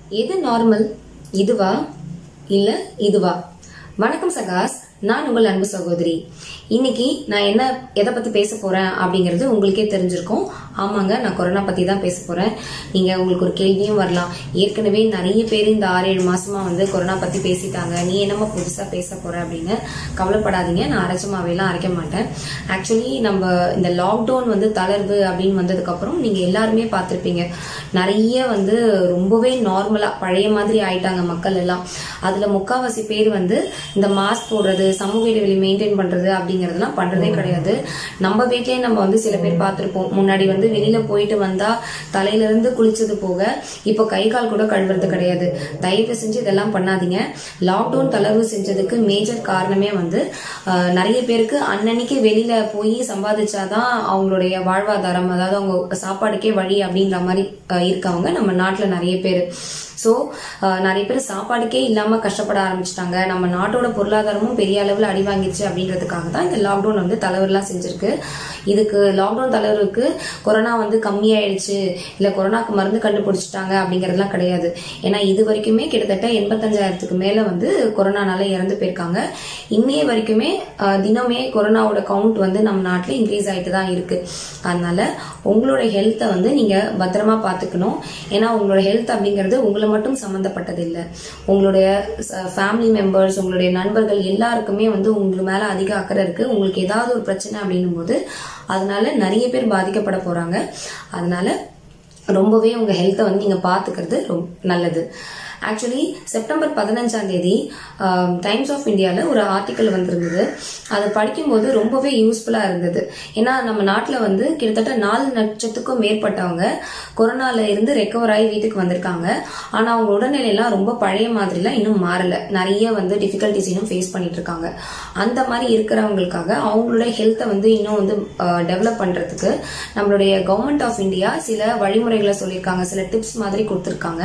எது நார்மல் இதுவா இல்ல இதுவா வணக்கம் சகாஸ் நான் உங்கள் அன்பு சகோதரி இன்னைக்கு நான் என்ன எதை பத்தி பேச போறேன் அப்படிங்கிறது உங்களுக்கே தெரிஞ்சிருக்கும் ஆமாங்க நான் கொரோனா பத்தி தான் பேச போறேன் நீங்க உங்களுக்கு ஒரு கேள்வியும் வரலாம் ஏற்கனவே நிறைய பேர் இந்த ஆறு ஏழு மாசமா வந்து கொரோனா பத்தி பேசிட்டாங்க நீ என்னமோ புதுசா பேச போற அப்படின்னு கவலைப்படாதீங்க நான் அரைச்ச மாவையெல்லாம் அரைக்க மாட்டேன் ஆக்சுவலி நம்ம இந்த லாக்டவுன் வந்து தளர்வு அப்படின்னு வந்ததுக்கு அப்புறம் நீங்க எல்லாருமே பார்த்திருப்பீங்க நிறைய வந்து ரொம்பவே நார்மலா பழைய மாதிரி ஆயிட்டாங்க மக்கள் எல்லாம் அதுல முக்காவாசி பேர் வந்து இந்த மாஸ்க் போடுறது சமூக இடைவெளி மெயின்டைன் பண்றது அப்படிங்கறதெல்லாம் பண்றதே கிடையாது நம்ம வீட்லயே நம்ம வந்து சில பேர் பார்த்திருப்போம் முன்னாடி வந்து வெளியில போயிட்டு வந்தா தலையில இருந்து குளிச்சது போக இப்போ கை கால் கூட கழுவுறது கிடையாது தயவு செஞ்சு இதெல்லாம் பண்ணாதீங்க லாக்டவுன் தளர்வு செஞ்சதுக்கு மேஜர் காரணமே வந்து ஆஹ், நிறைய பேருக்கு அன்னன்னைக்கு வெளியில போய் சம்பாதிச்சாதான் அவங்களுடைய வாழ்வாதாரம் அதாவது அவங்க சாப்பாடுக்கே வழி அப்படின்ற மாதிரி ஆஹ், இருக்கவங்க நம்ம நாட்டுல நிறைய பேர் ஸோ நிறைய பேர் சாப்பாடுக்கே இல்லாம கஷ்டப்பட ஆரம்பிச்சிட்டாங்க நம்ம நாட்டோட பொருளாதாரமும் பெரிய அளவில் அடி வாங்கிருச்சு அப்படின்றதுக்காக தான் இந்த லாக்டவுன் வந்து தலைவர்லாம் செஞ்சிருக்கு இதுக்கு லாக்டவுன் தலைவருக்கு கொரோனா வந்து கம்மியாயிடுச்சு இல்ல கொரோனாக்கு மருந்து கண்டுபிடிச்சிட்டாங்க அப்படிங்கறதுலாம் கிடையாது ஏன்னா இது வரைக்குமே கிட்டத்தட்ட எண்பத்தஞ்சாயிரத்துக்கு மேல வந்து கொரோனானால இறந்து போயிருக்காங்க இன்னைய வரைக்குமே ஆஹ், தினமே கொரோனாவோட கவுண்ட் வந்து நம்ம நாட்டில் இன்க்ரீஸ் ஆயிட்டு தான் இருக்கு அதனால உங்களோட ஹெல்த்தை வந்து நீங்க பத்திரமா பாத்துக்கணும் ஏன்னா உங்களோட ஹெல்த் அப்படிங்கிறது உங்களை மட்டும் சம்மந்தப்பட்டது இல்லை உங்களுடைய ஃபேமிலி மெம்பர்ஸ் உங்களுடைய நண்பர்கள் எல்லாருக்குமே வந்து உங்களுக்கு மேல அதிக அக்கறை இருக்கு உங்களுக்கு ஏதாவது ஒரு பிரச்சனை அப்படின்னும் போது அதனால நிறைய பேர் பாதிக்கப்பட போறாங்க அதனால ரொம்பவே உங்க ஹெல்த்தை வந்து நீங்க பாத்துக்கிறது ரொம்ப நல்லது ஆக்சுவலி செப்டம்பர் பதினஞ்சாம் தேதி டைம்ஸ் ஆஃப் இந்தியாவில் ஒரு ஆர்டிக்கல் வந்திருந்தது அதை படிக்கும்போது ரொம்பவே யூஸ்ஃபுல்லாக இருந்தது ஏன்னா நம்ம நாட்டில் வந்து கிட்டத்தட்ட நாலு லட்சத்துக்கும் மேற்பட்டவங்க கொரோனால இருந்து ரெக்கவர் ஆகி வீட்டுக்கு வந்திருக்காங்க ஆனால் அவங்க உடல்நிலையெல்லாம் ரொம்ப பழைய மாதிரிலாம் இன்னும் மாறல நிறைய வந்து டிஃபிகல்ட்டிஸ் இன்னும் ஃபேஸ் பண்ணிட்டு இருக்காங்க அந்த மாதிரி இருக்கிறவங்களுக்காக அவங்களுடைய ஹெல்த்தை வந்து இன்னும் வந்து டெவலப் பண்றதுக்கு நம்மளுடைய கவர்மெண்ட் ஆஃப் இந்தியா சில வழிமுறைகளை சொல்லியிருக்காங்க சில டிப்ஸ் மாதிரி கொடுத்துருக்காங்க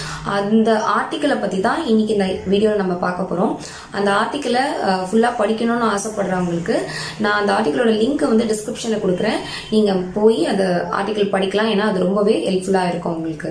அந்த ஆர்டிக்கலை பத்தி தான் இன்னைக்கு இந்த வீடியோவில் நம்ம பார்க்க போறோம் அந்த ஆர்டிக்கலை ஃபுல்லா படிக்கணும்னு ஆசைப்படுறவங்களுக்கு நான் அந்த ஆர்டிக்கலோட லிங்க் வந்து டிஸ்கிரிப்ஷன்ல கொடுக்குறேன் நீங்க போய் அந்த ஆர்டிக்கல் படிக்கலாம் ஏன்னா அது ரொம்பவே ஹெல்ப்ஃபுல்லா இருக்கும் உங்களுக்கு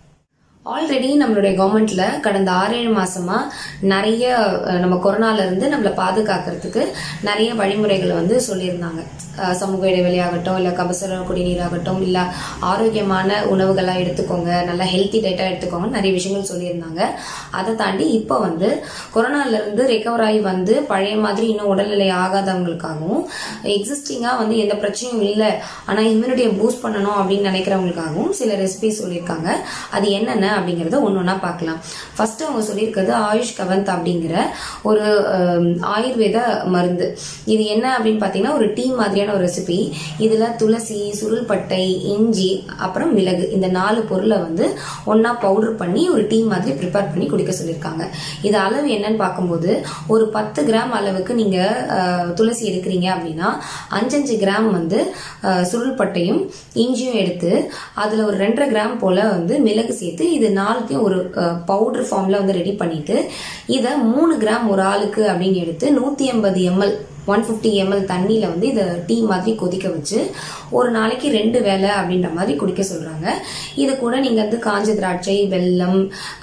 ஆல்ரெடி நம்மளுடைய கவர்மெண்ட்ல கடந்த ஆறு ஏழு மாசமா நிறைய அஹ், நம்ம கொரோனால இருந்து நம்மளை பாதுகாக்கிறதுக்கு நிறைய வழிமுறைகளை வந்து சொல்லியிருந்தாங்க அஹ், சமூக இடைவெளி ஆகட்டும் இல்ல கபசுர குடிநீர் ஆகட்டும் இல்ல ஆரோக்கியமான உணவுகளா எடுத்துக்கோங்க நல்ல ஹெல்த்தி டேட்டா எடுத்துக்கோங்க நிறைய விஷயங்கள் சொல்லியிருந்தாங்க அதை தாண்டி இப்போ வந்து கொரோனால இருந்து ரெக்கவர் ஆகி வந்து பழைய மாதிரி இன்னும் உடல்நிலை ஆகாதவங்களுக்காகவும் எக்ஸிஸ்டிங்கா வந்து எந்த பிரச்சனையும் இல்லை ஆனா இம்யூனிட்டியை பூஸ்ட் பண்ணணும் அப்படின்னு நினைக்கிறவங்களுக்காகவும் சில ரெசிபி சொல்லியிருக்காங்க அது என்னென்ன அப்படிங்கறத ஒன்று ஒன்றா பார்க்கலாம் ஃபர்ஸ்ட் அவங்க சொல்லியிருக்கிறது ஆயுஷ் கவந்த் அப்படிங்கிற ஒரு அஹ், ஆயுர்வேத மருந்து இது என்ன அப்படின்னு பார்த்தீங்கன்னா ஒரு டீ மாதிரியான ஒரு ரெசிபி இதுல துளசி சுருள்பட்டை இஞ்சி அப்புறம் மிளகு இந்த நாலு பொருளை வந்து ஒண்ணா பவுடர் பண்ணி ஒரு டீ மாதிரி ப்ரிப்பேர் பண்ணி குடிக்க சொல்லியிருக்காங்க இது அளவு என்னன்னு பார்க்கும்போது ஒரு பத்து கிராம் அளவுக்கு நீங்க அஹ், துளசி எடுக்கிறீங்க அப்படின்னா அஞ்சஞ்சு கிராம் வந்து அஹ், சுருள்பட்டையும் இஞ்சியும் எடுத்து அதுல ஒரு ரெண்டரை கிராம் போல வந்து மிளகு சேர்த்து இது நாலுத்தையும் ஒரு பவுடர் ஃபார்ம்ல வந்து ரெடி பண்ணிட்டு இதை மூணு கிராம் ஒரு ஆளுக்கு அப்படின்னு எடுத்து நூத்தி எண்பது எம்எல் ஒன் ஃபிஃப்டி எம்எல் தண்ணியில வந்து இதை டீ மாதிரி கொதிக்க வச்சு ஒரு நாளைக்கு ரெண்டு வேளை அப்படின்ற மாதிரி குடிக்க சொல்றாங்க இது கூட நீங்க வந்து காஞ்ச திராட்சை வெல்லம்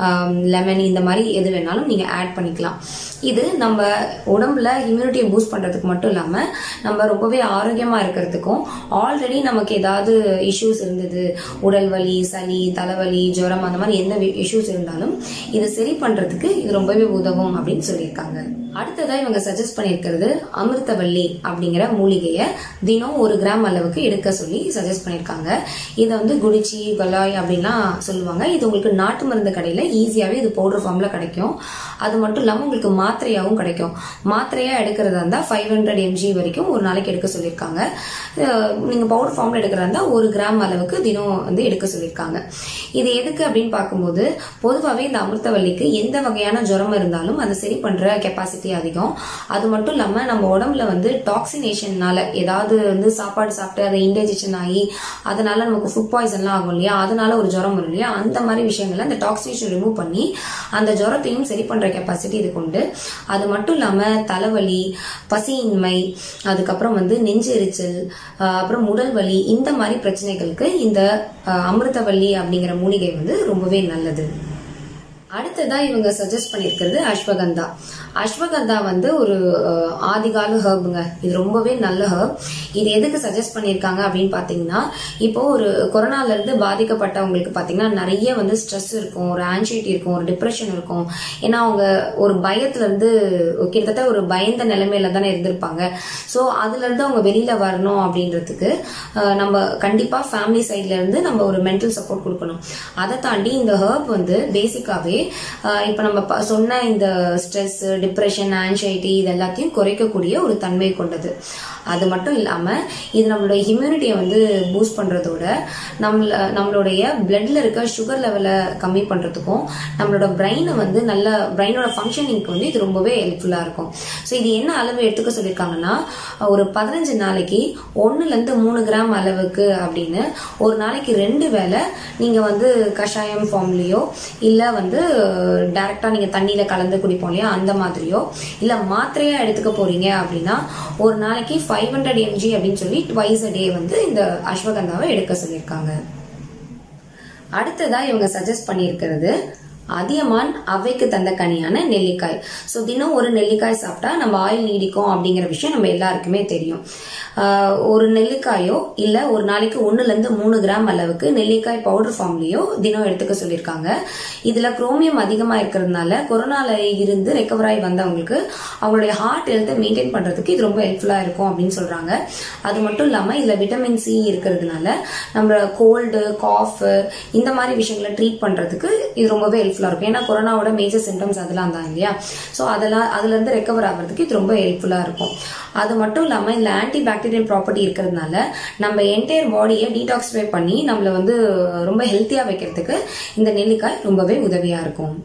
லெமன் இந்த மாதிரி எது வேணாலும் நீங்க ஆட் பண்ணிக்கலாம் இது நம்ம உடம்புல இம்யூனிட்டியை பூஸ்ட் பண்றதுக்கு மட்டும் இல்லாம நம்ம ரொம்பவே ஆரோக்கியமா இருக்கிறதுக்கும் ஆல்ரெடி நமக்கு ஏதாவது இஷ்யூஸ் இருந்தது உடல் வலி சளி தலைவலி ஜுரம் அந்த மாதிரி எந்த இஷ்யூஸ் இருந்தாலும் இதை சரி பண்றதுக்கு இது ரொம்பவே உதவும் அப்படின்னு சொல்லியிருக்காங்க அடுத்ததா இவங்க சஜஸ்ட் பண்ணியிருக்கிறது அமிர்தவல்லி அப்படிங்கிற மூலிகையை தினம் ஒரு கிராம் அளவுக்கு எடுக்க சொல்லி சஜஸ்ட் பண்ணியிருக்காங்க இதை வந்து குடிச்சி கொலாய் அப்படின்லாம் சொல்லுவாங்க இது உங்களுக்கு நாட்டு மருந்து கடையில ஈஸியாவே இது பவுடர் ஃபார்ம்ல கிடைக்கும் அது மட்டும் இல்லாம உங்களுக்கு மாத்திரையாவும் கிடைக்கும் மாத்திரையா எடுக்கிறதா இருந்தா ஃபைவ் ஹண்ட்ரட் எம்ஜி வரைக்கும் ஒரு நாளைக்கு எடுக்க சொல்லியிருக்காங்க அஹ் நீங்க பவுடர் ஃபார்ம்ல எடுக்கிறதா இருந்தா ஒரு கிராம் அளவுக்கு தினம் வந்து எடுக்க சொல்லியிருக்காங்க இது எதுக்கு அப்படின்னு பார்க்கும்போது பொதுவாகவே இந்த அமிர்தவல்லிக்கு எந்த வகையான ஜுரம் இருந்தாலும் அதை சரி பண்ற கெப்பாசிட்டி அதிகம் அது மட்டும் இல்லாம நம்ம உடம்புல வந்து டாக்ஸினேஷன்னால ஏதாவது வந்து சாப்பாடு சாப்பிட்டு அதை இன்டைஜஷன் ஆகி அதனால நமக்கு ஃபுட் பாய்சன்லாம் ஆகும் இல்லையா அதனால ஒரு ஜுரம் வரும் இல்லையா அந்த மாதிரி விஷயங்கள்ல அந்த டாக்ஸினேஷன் ரிமூவ் பண்ணி அந்த ஜுரத்தையும் சரி பண்ற கெப்பாசிட்டி இது கொண்டு அது மட்டும் இல்லாம தலைவலி பசியின்மை அதுக்கப்புறம் வந்து நெஞ்சு எரிச்சல் ஆஹ் அப்புறம் உடல் வலி இந்த மாதிரி பிரச்சனைகளுக்கு இந்த ஆஹ் அமிர்தவல்லி அப்படிங்கிற மூலிகை வந்து ரொம்பவே நல்லது அடுத்ததா இவங்க சஜஸ்ட் பண்ணியிருக்கிறது அஸ்வகந்தா அஸ்வகந்தா வந்து ஒரு அஹ், ஆதிகால ஹர்புங்க இது ரொம்பவே நல்ல ஹர்ப் இது எதுக்கு சஜஸ்ட் பண்ணியிருக்காங்க அப்படின்னு பார்த்தீங்கன்னா இப்போ ஒரு கொரோனால இருந்து பாதிக்கப்பட்டவங்களுக்கு பார்த்தீங்கன்னா நிறைய வந்து ஸ்ட்ரெஸ் இருக்கும் ஒரு ஆன்சைட்டி இருக்கும் ஒரு டிப்ரெஷன் இருக்கும் ஏன்னா அவங்க ஒரு பயத்துல இருந்து கிட்டத்தட்ட ஒரு பயந்த நிலைமையில தானே இருந்திருப்பாங்க ஸோ அதுல இருந்து அவங்க வெளியில வரணும் அப்படின்றதுக்கு அஹ், நம்ம கண்டிப்பா ஃபேமிலி சைட்ல இருந்து நம்ம ஒரு மென்டல் சப்போர்ட் கொடுக்கணும் அதை தாண்டி இந்த ஹர்ப் வந்து பேசிக்காவே இப்போ நம்ம ப- சொன்ன இந்த ஸ்ட்ரெஸ் டிப்ரெஷன் ஆன்சைட்டி இது எல்லாத்தையும் குறைக்கக்கூடிய ஒரு தன்மை கொண்டது அது மட்டும் இல்லாம இது நம்மளுடைய இம்யூனிட்டியை வந்து பூஸ்ட் பண்றதோட நம்மள நம்மளுடைய பிளட்ல இருக்க சுகர் லெவலை கம்மி பண்றதுக்கும் நம்மளோட பிரெயினை வந்து நல்ல பிரெயினோட ஃபங்க்ஷனிங்க்கு வந்து இது ரொம்பவே ஹெல்ப்ஃபுல்லா இருக்கும் ஸோ இது என்ன அளவு எடுத்துக்க சொல்லியிருக்காங்கன்னா ஒரு பதினஞ்சு நாளைக்கு ஒண்ணுல இருந்து மூணு கிராம் அளவுக்கு அப்படின்னு ஒரு நாளைக்கு ரெண்டு வேளை நீங்க வந்து கஷாயம் ஃபார்ம்லயோ இல்ல வந்து டைரக்டா நீங்க தண்ணியில கலந்து குடிப்போம் இல்லையா அந்த மாதிரியோ இல்ல மாத்திரையா எடுத்துக்க போறீங்க அப்படின்னா ஒரு நாளைக்கு ஃபைவ் ஹண்ட்ரட் எம்ஜி அப்படின்னு சொல்லி ட்வைஸ் அ டே வந்து இந்த அஸ்வகந்தாவை எடுக்க சொல்லியிருக்காங்க அடுத்ததா இவங்க சஜஸ்ட் பண்ணியிருக்கிறது அதியமான் அவைக்கு தந்த கனியான நெல்லிக்காய் ஸோ தினம் ஒரு நெல்லிக்காய் சாப்பிட்டா நம்ம ஆயில் நீடிக்கும் அப்படிங்கிற விஷயம் நம்ம எல்லாருக்குமே தெரியும் ஆஹ் ஒரு நெல்லிக்காயோ இல்ல ஒரு நாளைக்கு ஒண்ணுல இருந்து மூணு கிராம் அளவுக்கு நெல்லிக்காய் பவுடர் ஃபார்ம்லயோ தினம் எடுத்துக்க சொல்லியிருக்காங்க இதுல குரோமியம் அதிகமா இருக்கிறதுனால கொரோனால இருந்து ரெக்கவர் ஆகி வந்தவங்களுக்கு அவங்களுடைய ஹார்ட் ஹெல்த்தை மெயின்டைன் பண்றதுக்கு இது ரொம்ப ஹெல்ப்ஃபுல்லா இருக்கும் அப்படின்னு சொல்றாங்க அது மட்டும் இல்லாம இதுல விட்டமின் சி இருக்கிறதுனால நம்ம கோல்டு காஃப் இந்த மாதிரி விஷயங்களை ட்ரீட் பண்றதுக்கு இது ரொம்பவே ஹெல்ப்ஃபுல்லா இருக்கும் ஏன்னா கொரோனாவோட மேஜர் சிம்டம்ஸ் அதெல்லாம் தான் இல்லையா ஸோ அதெல்லாம் அதுல இருந்து ரெக்கவர் ஆகிறதுக்கு இது ரொம்ப ஹெல்ப்ஃபுல்லா இருக்கும் அது மட்டும் இல்லாம இதுல ஆன்டி பாக்டீரியல் ப்ராப்பர்ட்டி இருக்கிறதுனால நம்ம என்டையர் பாடியை டீடாக்சிஃபை பண்ணி நம்மள வந்து ரொம்ப ஹெல்த்தியா வைக்கிறதுக்கு இந்த நெல்லிக்காய் ரொம்பவே உதவியா இருக்கும்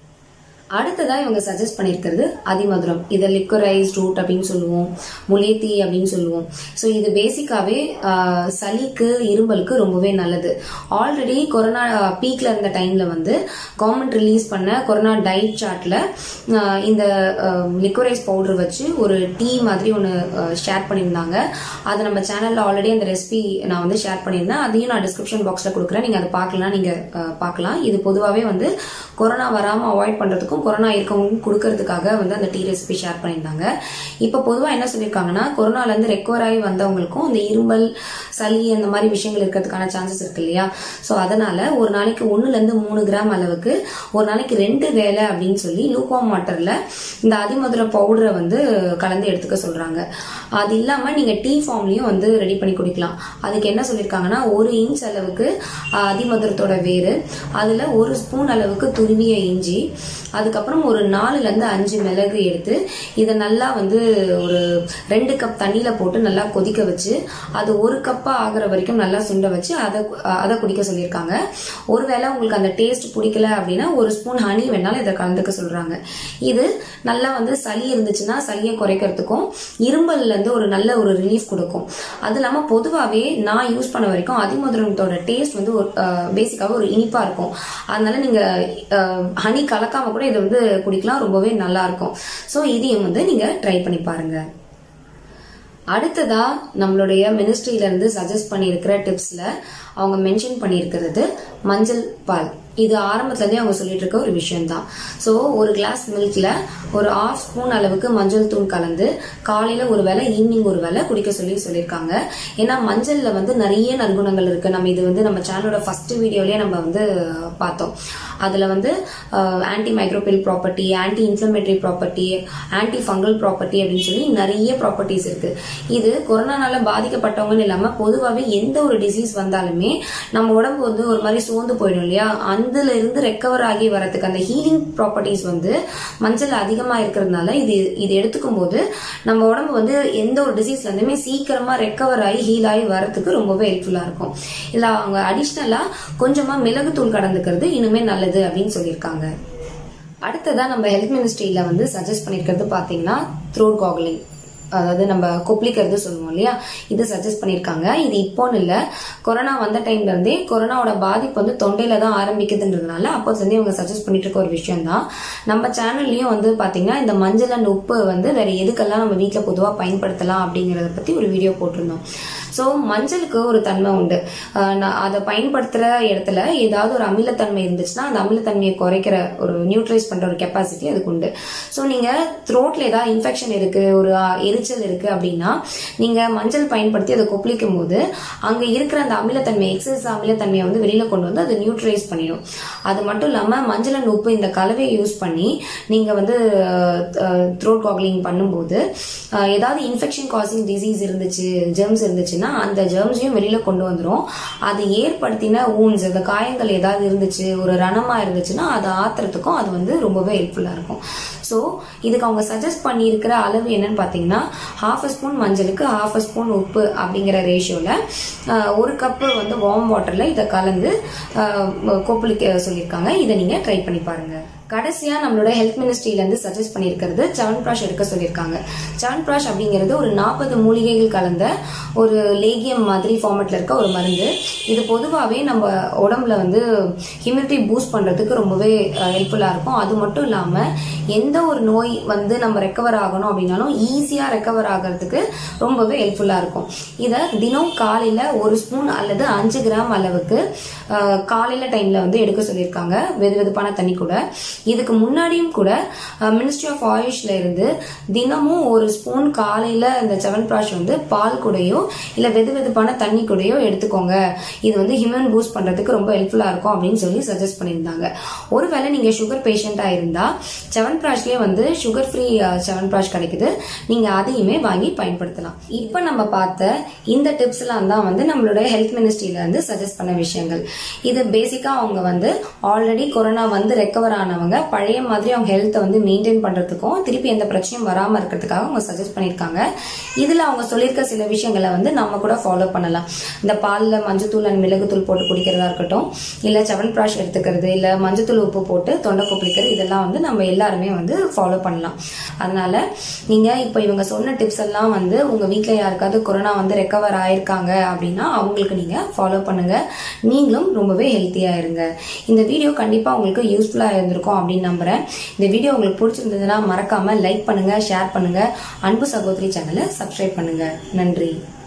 அடுத்ததா இவங்க சஜஸ்ட் பண்ணியிருக்கிறது அதிமதுரம் இதை லிக்வரைஸ்ட் ரூட் அப்படின்னு சொல்லுவோம் முலேத்தி அப்படின்னு சொல்லுவோம் ஸோ இது பேசிக்காவே ஆஹ், சளிக்கு இரும்பலுக்கு ரொம்பவே நல்லது ஆல்ரெடி கொரோனா பீக்ல இருந்த டைம்ல வந்து கவர்மெண்ட் ரிலீஸ் பண்ண கொரோனா டயட் சார்ட்ல இந்த லிக்வரைஸ் பவுடர் வச்சு ஒரு டீ மாதிரி ஒன்று ஷேர் பண்ணியிருந்தாங்க அது நம்ம சேனல்ல ஆல்ரெடி அந்த ரெசிபி நான் வந்து ஷேர் பண்ணியிருந்தேன் அதையும் நான் டிஸ்கிரிப்ஷன் பாக்ஸ்ல கொடுக்குறேன் நீங்க அதை பார்க்கலாம் நீங்க அஹ், பார்க்கலாம் இது பொதுவாகவே வந்து கொரோனா வராம அவாய்ட் பண்றதுக்கும் கொரோனா இருக்கவங்களுக்கும் கொடுக்கறதுக்காக வந்து அந்த டீ ரெசிபி ஷேர் பண்ணியிருந்தாங்க இப்போ பொதுவாக என்ன சொல்லியிருக்காங்கன்னா கொரோனால இருந்து ரெக்கவர் ஆகி வந்தவங்களுக்கும் இந்த இருமல் சளி அந்த மாதிரி விஷயங்கள் இருக்கிறதுக்கான சான்சஸ் இருக்கு இல்லையா ஸோ அதனால ஒரு நாளைக்கு ஒண்ணுல இருந்து மூணு கிராம் அளவுக்கு ஒரு நாளைக்கு ரெண்டு வேலை அப்படின்னு சொல்லி லூக்வாம் வாட்டர்ல இந்த அதிமதுர பவுடரை வந்து கலந்து எடுத்துக்க சொல்றாங்க அது இல்லாம நீங்க டீ ஃபார்ம்லயும் வந்து ரெடி பண்ணி குடிக்கலாம் அதுக்கு என்ன சொல்லியிருக்காங்கன்னா ஒரு இன்ச் அளவுக்கு ஆஹ், அதிமதுரத்தோட வேறு அதுல ஒரு ஸ்பூன் அளவுக்கு துருவிய இஞ்சி அதுக்கப்புறம் ஒரு நாலுல இருந்து அஞ்சு மிளகு எடுத்து இதை நல்லா வந்து ஒரு ரெண்டு கப் தண்ணியில போட்டு நல்லா கொதிக்க வச்சு அது ஒரு கப்பா ஆகுற வரைக்கும் நல்லா சுண்ட வச்சு அதை அதை குடிக்க சொல்லியிருக்காங்க ஒருவேளை உங்களுக்கு அந்த டேஸ்ட் பிடிக்கல அப்படின்னா ஒரு ஸ்பூன் ஹனி வேணாலும் இதை கலந்துக்க சொல்றாங்க இது நல்லா வந்து சளி இருந்துச்சுன்னா சளியை குறைக்கிறதுக்கும் இரும்பல்ல இருந்து ஒரு நல்ல ஒரு ரிலீஃப் கொடுக்கும் அது இல்லாம பொதுவாகவே நான் யூஸ் பண்ண வரைக்கும் அதிமதுரத்தோட டேஸ்ட் வந்து ஒரு பேசிக்காக ஒரு இனிப்பா இருக்கும் அதனால நீங்க ஹனி கலக்காம கூட இதை வந்து குடிக்கலாம் ரொம்பவே நல்லா இருக்கும் ஸோ இதையும் வந்து நீங்க ட்ரை பண்ணி பாருங்க அடுத்ததா நம்மளுடைய மினிஸ்ட்ரியில இருந்து சஜஸ்ட் பண்ணியிருக்கிற டிப்ஸ்ல அவங்க மென்ஷன் பண்ணியிருக்கிறது மஞ்சள் பால் இது ஆரம்பத்துல இருந்தே அவங்க சொல்லிட்டு இருக்க ஒரு விஷயம் தான் ஸோ ஒரு கிளாஸ் மில்க்ல ஒரு ஆஃப் ஸ்பூன் அளவுக்கு மஞ்சள் தூள் கலந்து காலையில ஒரு வேளை ஈவினிங் ஒரு வேளை குடிக்க சொல்லி சொல்லியிருக்காங்க ஏன்னா மஞ்சள்ல வந்து நிறைய நற்குணங்கள் இருக்கு நம்ம இது வந்து நம்ம சேனலோட ஃபர்ஸ்ட் வீடியோலயே நம்ம வந்து பார்த்தோம் அதுல வந்து anti microbial property anti inflammatory property anti fungal property அப்படின்னு சொல்லி நிறைய ப்ராப்பர்ட்டிஸ் இருக்கு இது கொரோனானால பாதிக்கப்பட்டவங்கன்னு இல்லாம பொதுவாகவே எந்த ஒரு டிசீஸ் வந்தாலுமே நம்ம உடம்பு வந்து ஒரு மாதிரி சோர்ந்து போயிடும் இல்லையா அதுல இருந்து ரெக்கவர் ஆகி வரதுக்கு அந்த ஹீலிங் ப்ராப்பர்ட்டிஸ் வந்து மஞ்சள் அதிகமா இருக்கிறதுனால இது இது எடுத்துக்கும் போது நம்ம உடம்பு வந்து எந்த ஒரு டிசீஸ்ல இருந்துமே சீக்கிரமா ரெக்கவர் ஆகி ஹீல் ஆகி வரதுக்கு ரொம்பவே ஹெல்ப்ஃபுல்லா இருக்கும் இல்ல அவங்க அடிஷ்னலா கொஞ்சமா மிளகுத்தூள் கடந்துக்கிறது இன்னுமே நல்லது அப்படின்னு சொல்லியிருக்காங்க அடுத்ததா நம்ம ஹெல்த் மினிஸ்ட்ரியில வந்து சஜஸ்ட் பண்ணிருக்கிறது பாத்தீங்கன்னா த்ரோட் காகுலிங் அதாவது நம்ம கொப்பளிக்கிறது சொல்லுவோம் இல்லையா இது சஜஸ்ட் பண்ணியிருக்காங்க இது இப்போன்னு இல்ல கொரோனா வந்த டைம்ல இருந்தே கொரோனாவோட பாதிப்பு வந்து தொண்டையில தான் ஆரம்பிக்குதுன்றதுனால அப்போதுல இருந்தே இவங்க சஜஸ்ட் பண்ணிட்டு இருக்க ஒரு விஷயம் தான் நம்ம சேனல்லையும் வந்து பாத்தீங்கன்னா இந்த மஞ்சள் அண்ட் உப்பு வந்து வேற எதுக்கெல்லாம் நம்ம வீட்டில் பொதுவாக பயன்படுத்தலாம் அப்படிங்கறத பத்தி ஒரு வீடியோ போட்டிருந்தோம் ஸோ மஞ்சளுக்கு ஒரு தன்மை உண்டு அஹ் நான் அதை பயன்படுத்துற இடத்துல ஏதாவது ஒரு அமிலத்தன்மை இருந்துச்சுன்னா அந்த அமிலத்தன்மையை குறைக்கிற ஒரு நியூட்ரைஸ் பண்ற ஒரு கெப்பாசிட்டி அதுக்கு உண்டு ஸோ நீங்க த்ரோட்ல ஏதாவது இன்ஃபெக்ஷன் இருக்கு ஒரு அஹ், எரிச்சல் இருக்கு அப்படின்னா நீங்க மஞ்சள் பயன்படுத்தி அதை கொப்பளிக்கும் போது அங்க இருக்கிற அந்த அமிலத்தன்மை எக்ஸஸ் அமிலத்தன்மையை வந்து வெளியில கொண்டு வந்து அதை நியூட்ரைஸ் பண்ணிடும் அது மட்டும் இல்லாம மஞ்சள் and உப்பு இந்த கலவையை யூஸ் பண்ணி நீங்க வந்து த்ரோட் காக்லிங் பண்ணும்போது அஹ், ஏதாவது இன்ஃபெக்ஷன் காசிங் டிசீஸ் இருந்துச்சு ஜெர்ம்ஸ் இருந்துச்சுன்னா அந்த ஜெர்ம்ஸையும் வெளியில கொண்டு வந்துரும் அது ஏற்படுத்தின ஊன்ஸ் அந்த காயங்கள் ஏதாவது இருந்துச்சு ஒரு ரணமா இருந்துச்சுன்னா அதை ஆத்துறதுக்கும் அது வந்து ரொம்பவே ஹெல்ப்ஃபுல்லா இருக்கும் ஸோ இதுக்கு அவங்க சஜஸ்ட் பண்ணியிருக்கிற அளவு என்னன்னு பார்த்தீங்கன்னா ஹாஃப் ஸ்பூன் மஞ்சளுக்கு ஹாஃப் ஸ்பூன் உப்பு அப்படிங்கிற ரேஷியோவில் ஒரு கப்பு வந்து வார்ம் வாட்டரில் இதை கலந்து ஆஹ், கொப்பளிக்க சொல்லியிருக்காங்க இதை நீங்கள் ட்ரை பண்ணி பாருங்க கடைசியா நம்மளோட ஹெல்த் மினிஸ்ட்ரியில இருந்து சஜஸ்ட் பண்ணியிருக்கிறது சவன் பிராஷ் எடுக்க சொல்லியிருக்காங்க சவன் பிராஷ் அப்படிங்கிறது ஒரு நாற்பது மூலிகைகள் கலந்த ஒரு லேகியம் மாதிரி ஃபார்மேட்ல இருக்க ஒரு மருந்து இது பொதுவாகவே நம்ம உடம்புல வந்து ஹியூமினிட்டி பூஸ்ட் பண்றதுக்கு ரொம்பவே ஹெல்ப்ஃபுல்லா இருக்கும் அது மட்டும் இல்லாம எந்த ஒரு நோய் வந்து நம்ம ரெக்கவர் ஆகணும் அப்படின்னாலும் ஈஸியா ரெக்கவர் ஆகிறதுக்கு ரொம்பவே ஹெல்ப்ஃபுல்லா இருக்கும் இதை தினம் காலையில ஒரு ஸ்பூன் அல்லது அஞ்சு கிராம் அளவுக்கு அஹ், காலையில டைம்ல வந்து எடுக்க சொல்லியிருக்காங்க வெது வெதுப்பான தண்ணி கூட இதுக்கு முன்னாடியும் கூட மினிஸ்ட்ரி ஆஃப் ஆயுஷ்ல இருந்து தினமும் ஒரு ஸ்பூன் காலையில இந்த செவன் பிராஷ் வந்து பால் கூடயோ இல்ல வெது வெதுப்பான தண்ணி கூடயோ எடுத்துக்கோங்க இது வந்து ஹியூமன் பூஸ்ட் பண்றதுக்கு ரொம்ப ஹெல்ப்ஃபுல்லா இருக்கும் அப்படின்னு சொல்லி சஜஸ்ட் பண்ணியிருந்தாங்க ஒருவேளை நீங்க சுகர் பேஷண்டா இருந்தா செவன் பிராஷ்லயே வந்து சுகர் ஃப்ரீ செவன் பிராஷ் கிடைக்குது நீங்க அதையுமே வாங்கி பயன்படுத்தலாம் இப்போ நம்ம பார்த்த இந்த டிப்ஸ் எல்லாம் தான் வந்து நம்மளுடைய ஹெல்த் மினிஸ்ட்ரியில இருந்து சஜஸ்ட் பண்ண விஷயங்கள் இது பேசிக்கா அவங்க வந்து ஆல்ரெடி கொரோனா வந்து ரெக்கவர் ஆனவங்க பழைய மாதிரி அவங்க ஹெல்த்தை வந்து மெயின்டைன் பண்றதுக்கும் திருப்பி எந்த பிரச்சனையும் வராம இருக்கிறதுக்காக அவங்க சஜஸ்ட் பண்ணியிருக்காங்க இதுல அவங்க சொல்லியிருக்க சில விஷயங்களை வந்து நம்ம கூட ஃபாலோ பண்ணலாம் இந்த பால்ல மஞ்சத்தூள் அண்ட் மிளகுத்தூள் போட்டு குடிக்கிறதா இருக்கட்டும் இல்ல செவன் பிராஷ் எடுத்துக்கிறது இல்ல மஞ்சத்தூள் உப்பு போட்டு தொண்டை கொப்பளிக்கிறது இதெல்லாம் வந்து நம்ம எல்லாருமே வந்து ஃபாலோ பண்ணலாம் அதனால நீங்க இப்போ இவங்க சொன்ன டிப்ஸ் எல்லாம் வந்து உங்க வீட்ல யாருக்காவது கொரோனா வந்து ரெக்கவர் ஆயிருக்காங்க அப்படின்னா அவங்களுக்கு நீங்க ஃபாலோ பண்ணுங்க நீங்களும் ரொம்பவே ஹெல்த்தியா இருங்க இந்த வீடியோ கண்டிப்பா உங்களுக்கு யூஸ்ஃபுல்லா இருந்திருக்கும் அப்படின்னு நம்புறேன் இந்த வீடியோ உங்களுக்கு பிடிச்சிருந்ததுன்னா மறக்காம லைக் பண்ணுங்க ஷேர் பண்ணுங்க அன்பு சகோதரி சேனலை சப்ஸ்கிரைப் பண்ணுங்க நன்றி